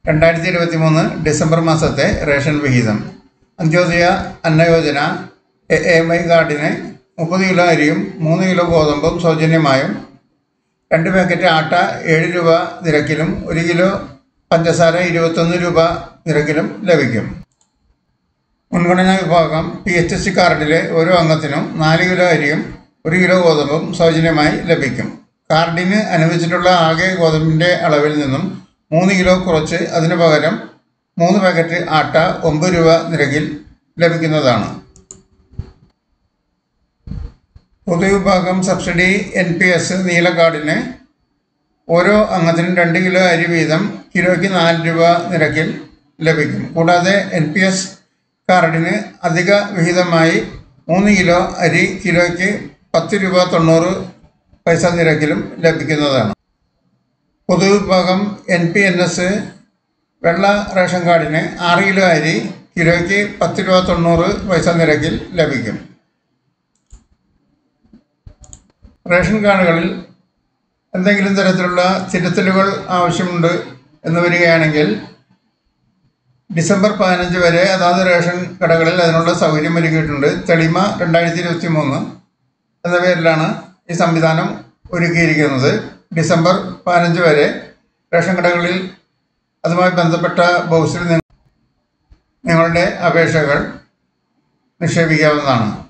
രണ്ടായിരത്തി ഇരുപത്തി മൂന്ന് ഡിസംബർ മാസത്തെ റേഷൻ വിഹിതം Antyodaya Anna Yojana A M I കാർഡിന് മുപ്പത് കിലോ അരിയും മൂന്ന് കിലോ ഗോതമ്പും സൗജന്യമായും രണ്ട് പാക്കറ്റ് ആട്ട ഏഴ് രൂപ നിരക്കിലും ഒരു കിലോ പഞ്ചസാര ഇരുപത്തൊന്ന് രൂപ നിരക്കിലും ലഭിക്കും മുൻഗണനാ വിഭാഗം പി എച്ച് എസ് സി കാർഡിലെ ഓരോ അംഗത്തിനും നാല് കിലോ അരിയും ഒരു കിലോ ഗോതമ്പും സൗജന്യമായി ലഭിക്കും കാർഡിന് അനുവദിച്ചിട്ടുള്ള ആകെ ഗോതമ്പിൻ്റെ അളവിൽ നിന്നും മൂന്ന് കിലോ കുറച്ച് അതിനു പകരം മൂന്ന് പാക്കറ്റ് ആട്ട ഒമ്പത് രൂപ നിരക്കിൽ ലഭിക്കുന്നതാണ് പൊതുവിഭാഗം സബ്സിഡി എൻ പി എസ് നീല കാർഡിന് ഓരോ അംഗത്തിനും രണ്ട് കിലോ അരി വീതം കിലോയ്ക്ക് നാല് രൂപ നിരക്കിൽ ലഭിക്കും കൂടാതെ എൻ പി എസ് കാർഡിന് അധിക വിഹിതമായി മൂന്ന് കിലോ അരി കിലോയ്ക്ക് പത്ത് രൂപ തൊണ്ണൂറ് പൈസ നിരക്കിലും ലഭിക്കുന്നതാണ് പൊതുവിഭാഗം എൻ പി എൻ എസ് വെള്ള റേഷൻ കാർഡിന് ആറ് കിലോ അരി കിലോയ്ക്ക് പത്ത് രൂപ തൊണ്ണൂറ് പൈസ നിരക്കിൽ ലഭിക്കും റേഷൻ കാർഡുകളിൽ എന്തെങ്കിലും തരത്തിലുള്ള തിരുത്തലുകൾ ആവശ്യമുണ്ട് എന്ന് വരികയാണെങ്കിൽ ഡിസംബർ പതിനഞ്ച് വരെ അതാത് റേഷൻ കടകളിൽ അതിനുള്ള സൗകര്യം ഒരുക്കിയിട്ടുണ്ട് തെളിമ രണ്ടായിരത്തി ഇരുപത്തി മൂന്ന് എന്ന പേരിലാണ് ഈ സംവിധാനം ഒരുക്കിയിരിക്കുന്നത് ഡിസംബർ പതിനഞ്ച് വരെ റേഷൻ കടകളിൽ അതുമായി ബന്ധപ്പെട്ട ബോക്സിൽ നിങ്ങളുടെ അപേക്ഷകൾ നിക്ഷേപിക്കാവുന്നതാണ്